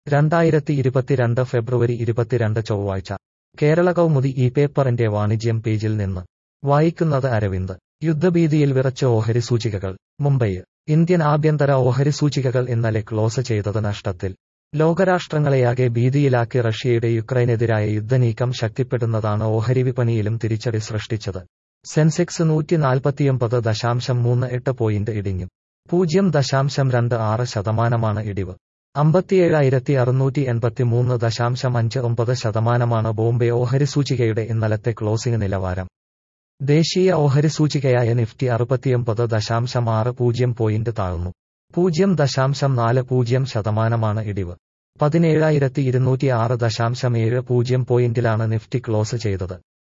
രണ്ടായിരത്തി ഇരുപത്തിരണ്ട് ഫെബ്രുവരി ഇരുപത്തിരണ്ട് ചൊവ്വാഴ്ച കേരള കൗമുദി ഈ പേപ്പറിന്റെ വാണിജ്യം പേജിൽ നിന്ന് വായിക്കുന്നത് അരവിന്ദ് യുദ്ധഭീതിയിൽ വിറച്ച് ഓഹരി സൂചികകൾ മുംബൈ ഇന്ത്യൻ ആഭ്യന്തര ഓഹരി സൂചികകൾ ഇന്നലെ ക്ലോസ് ചെയ്തത് നഷ്ടത്തിൽ ലോകരാഷ്ട്രങ്ങളെയാകെ ഭീതിയിലാക്കി റഷ്യയുടെ യുക്രൈനെതിരായ യുദ്ധനീക്കം ശക്തിപ്പെടുന്നതാണ് ഓഹരി വിപണിയിലും തിരിച്ചടി സൃഷ്ടിച്ചത് സെൻസെക്സ് നൂറ്റി നാൽപ്പത്തിയൊമ്പത് ദശാംശം മൂന്ന് എട്ട് പോയിന്റ് ഇടിഞ്ഞു പൂജ്യം ദശാംശം രണ്ട് ആറ് ശതമാനമാണ് ഇടിവ് അമ്പത്തിയേഴായിരത്തി അറുന്നൂറ്റി എൺപത്തിമൂന്ന് ദശാംശം അഞ്ച് ഒമ്പത് ശതമാനമാണ് ബോംബെ ഓഹരി സൂചികയുടെ ഇന്നലത്തെ ക്ലോസിംഗ് നിലവാരം ദേശീയ ഓഹരി സൂചികയായ നിഫ്റ്റി അറുപത്തിയൊമ്പത് ദശാംശം ആറ് പൂജ്യം പോയിന്റ് താഴ്ന്നു പൂജ്യം ദശാംശം നാല് പൂജ്യം ശതമാനമാണ് ഇടിവ് പതിനേഴായിരത്തി ഇരുന്നൂറ്റി ആറ് ദശാംശം ഏഴ് പൂജ്യം പോയിന്റിലാണ് നിഫ്റ്റി ക്ലോസ് ചെയ്തത്